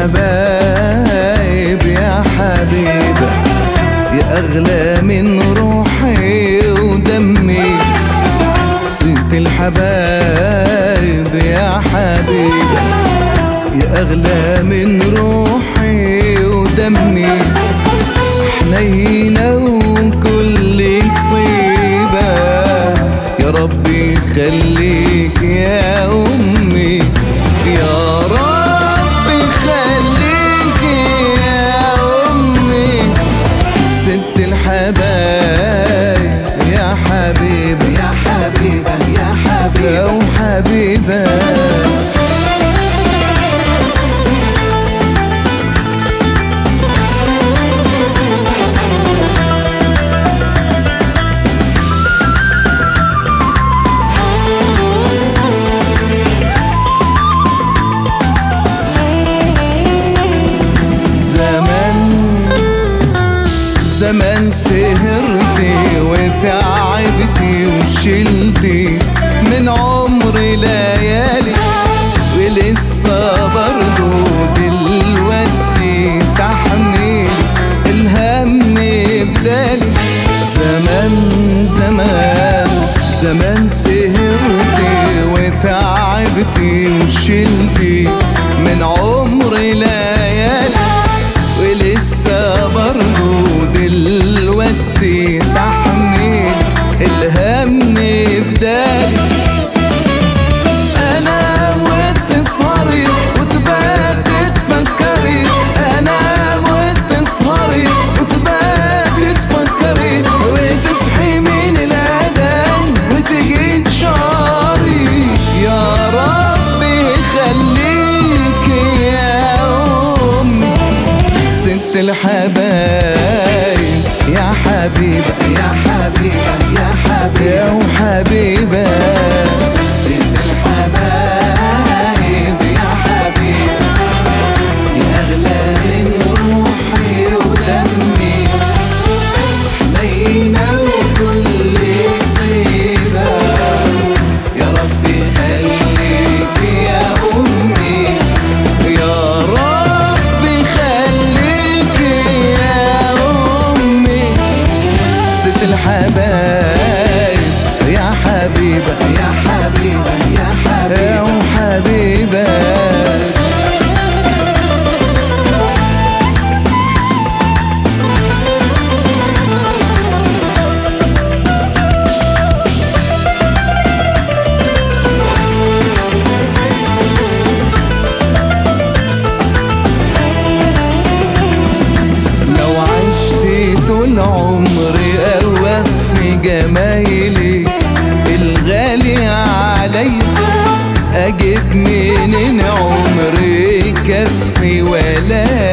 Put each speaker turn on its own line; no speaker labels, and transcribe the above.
الحبايب يا حبيبة يا أغلى من روحي ودمي ست الحبايب يا حبيبة يا أغلى من روحي ودمي حنينة وكلك طيبة يا ربي خليك يا أمي يا ربي خليك يا أمي ست الحبايب يا حبيبة
يا حبيبة يا حبيبة
أو حبيبة زمان زمان سهرتي وتعبتي وشلتي من عمري ليالي ولسه برضو دلوقتي تحميلي الهم بدالي زمان زمان زمان سهرتي وتعبتي وشلتي من عمري ليالي ولسه برضو دلوقتي تحميل الهم بدالي انا وتسهري وتبات تفكري انا وتسهري وتبات تفكري وتصحي من الاذان وتجي تشاري يا ربي خليك يا امي ست الحبايب يا حبيبة
يا حبيبة يا حبيبة
يا حبيبة
ست الحبايب يا حبيبة يا أغلى من روحي ودمي حنينة وكل طيبة يا ربي خليك يا أمي
يا ربي خليك يا أمي ست الحبايب يا حبيبة
يا حبيبة يا حبيبة
يا حبيبة لو عشت طول عمري اوفي جمايلك الغالي علي اجيب منين عمري كفي ولا